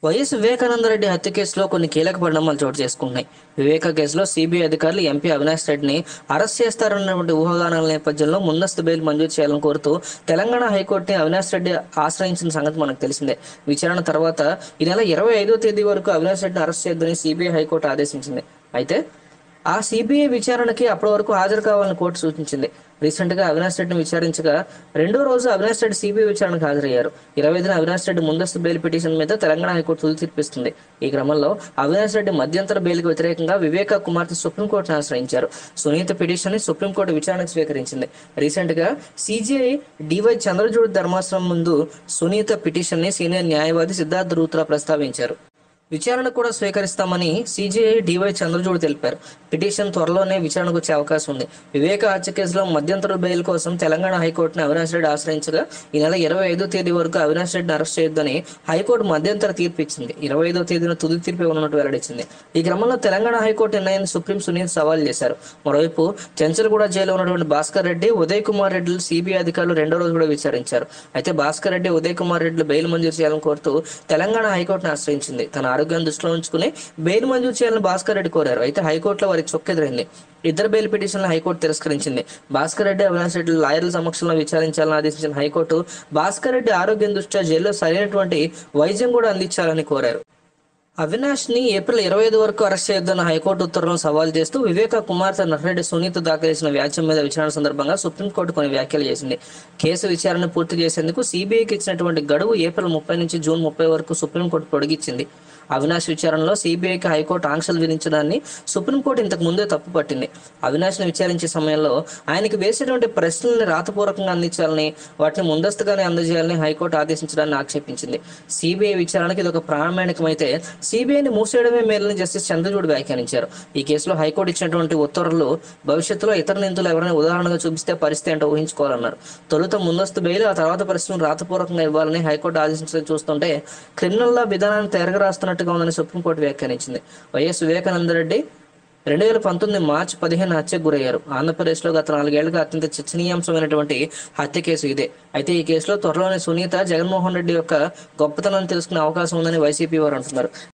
YS Vivekananda Reddy హత్య కేసులో కొన్ని కీలక పరిణామాలు చోటు చేసుకుంటున్నాయి వివేక కేసులో సిబిఐ అధికారులు ఎంపీ అవినాష్ రెడ్డిని అరెస్ట్ చేస్తారన్నటువంటి ఊహాగానాల నేపథ్యంలో ముందస్తు బెయిల్ మంజూరు చేయాలని కోరుతూ తెలంగాణ హైకోర్టుని అవినాష్ రెడ్డి ఆశ్రయించిన సంగతి మనకు తెలిసిందే విచారణ తర్వాత ఈ నెల ఇరవై ఐదో తేదీ వరకు అవినాష్ రెడ్డిని అరెస్ట్ చేద్దని సిబిఐ హైకోర్టు ఆదేశించింది అయితే ఆ సిబిఐ విచారణకి అప్పటి వరకు హాజరు కావాలని కోర్టు సూచించింది రీసెంట్ గా అవినాష్ రెడ్డిని విచారించగా రెండో రోజు అవినాష్ రెడ్డి సిబిఐ విచారణకు హాజరయ్యారు ఇరవై ఐదున అవినాష్ రెడ్డి ముందస్తు బెయిల్ పిటిషన్ మీద తెలంగాణ హైకోర్టు తుది తీర్పిస్తుంది ఈ క్రమంలో అవినాష్ రెడ్డి మధ్యంతర బెయిల్కి వ్యతిరేకంగా వివేక కుమార్తె సుప్రీంకోర్టును ఆశ్రయించారు సునీత పిటిషన్ ని సుప్రీంకోర్టు విచారణకు స్వీకరించింది రీసెంట్ గా సిజిఐ డివై చంద్రచూడ్ ధర్మాసనం ముందు సునీత పిటిషన్ ని సీనియర్ న్యాయవాది సిద్ధార్థ్ రూత్రా ప్రస్తావించారు విచారణ కూడా స్వీకరిస్తామని సిజిఐ డివై చంద్రచూడ్ తెలిపారు పిటిషన్ త్వరలోనే విచారణకు వచ్చే అవకాశం ఉంది వివేక హత్య కేసులో మధ్యంతర బెయిల్ కోసం తెలంగాణ హైకోర్టును అవినాష్ రెడ్డి ఆశ్రయించగా ఈ నెల ఇరవై ఐదో తేదీ వరకు అవినాష్ రెడ్డిని అరెస్ట్ చేయొద్దని హైకోర్టు మధ్యంతర తీర్పు ఇచ్చింది ఇరవై ఐదో తేదీన తుది తీర్పు ఇవ్వనున్నట్టు వెల్లడించింది ఈ క్రమంలో తెలంగాణ హైకోర్టు నిర్ణయాన్ని సుప్రీం సునీల్ సవాల్ చేశారు మరోవైపు చెంచల్గూడ జైల్లో ఉన్నటువంటి భాస్కర్ రెడ్డి ఉదయ్ కుమార్ రెడ్డిలు సిబిఐ అధికారులు రెండో రోజు కూడా విచారించారు అయితే భాస్కర్ రెడ్డి ఉదయ్ కుమార్ రెడ్డిలు బెయిల్ మంజూరు చేయాలని కోరుతూ తెలంగాణ హైకోర్టును ఆశ్రయించింది తన ఆరోగ్యాన్ని దృష్టిలో ఉంచుకుని బెయిల్ మంజూరు చేయాలని భాస్కర్ రెడ్డి కోరారు అయితే హైకోర్టులో వారికి చొక్కెదురైంది ఇద్దరు బెయిల్ పిటిషన్లు హైకోర్టు తిరస్కరించింది భాస్కర్ రెడ్డి అవినాష్ రెడ్డి లాయర్ల సమక్షంలో విచారించాలని ఆదేశించిన హైకోర్టు భాస్కర్ రెడ్డి ఆరోగ్యం దృష్ట్యా జైల్లో సరైనటువంటి వైద్యం కూడా అందించాలని కోరారు అవినాష్ ని ఏప్రిల్ ఇరవై ఐదు వరకు అరెస్ట్ చేయొద్దన్న హైకోర్టు ఉత్తర్వులను సవాల్ చేస్తూ వివేక కుమార్తె నర్రెడ్డి సునీత దాఖలు చేసిన వ్యాజ్యం మీద విచారణ సందర్భంగా సుప్రీంకోర్టు కొన్ని వ్యాఖ్యలు చేసింది కేసు విచారణ పూర్తి చేసేందుకు సిబిఐకి ఇచ్చినటువంటి గడువు ఏప్రిల్ ముప్పై నుంచి జూన్ ముప్పై వరకు సుప్రీంకోర్టు పొడిగించింది అవినాష్ విచారణలో సిబిఐకి హైకోర్టు ఆంక్షలు విధించడాన్ని సుప్రీంకోర్టు ఇంతకు ముందే తప్పుపట్టింది అవినాష్ని విచారించే సమయంలో ఆయనకి వేసేటువంటి ప్రశ్నల్ని రాతపూర్వకంగా అందించాలని వాటిని ముందస్తుగానే అందజేయాలని హైకోర్టు ఆదేశించడాన్ని ఆక్షేపించింది సిబిఐ విచారణకి ఇది ఒక ప్రామాణికమైతే సిబిఐని మూసేయడమే మేలని జస్టిస్ చంద్రచూడ్ వ్యాఖ్యానించారు ఈ కేసులో హైకోర్టు ఇచ్చినటువంటి ఉత్తర్వులు భవిష్యత్తులో ఇతర నిందితులు ఎవరైనా ఉదాహరణగా చూపిస్తే పరిస్థితి ఏంటో ఊహించుకోవాలన్నారు తొలుత ముందస్తు బెయిల్ ఆ తర్వాత ప్రశ్నలు రాతపూర్వకంగా ఇవ్వాలని హైకోర్టు ఆదేశించడం చూస్తుంటే క్రిమినల్ లా విధానాన్ని తిరగరాస్తున్నట్టుగా ఉందని సుప్రీంకోర్టు వ్యాఖ్యానించింది వైఎస్ వివేకానందరెడ్డి రెండు వేల పంతొమ్మిది మార్చి పదిహేను హత్యకు గురయ్యారు ఆంధ్రప్రదేశ్లో గత నాలుగేళ్లుగా అత్యంత చర్చనీయాంశమైనటువంటి హత్య కేసు ఇదే అయితే ఈ కేసులో త్వరలోనే సునీత జగన్మోహన్ రెడ్డి యొక్క గొప్పతనాన్ని తెలుసుకునే అవకాశం ఉందని వైసీపీ వారు అంటున్నారు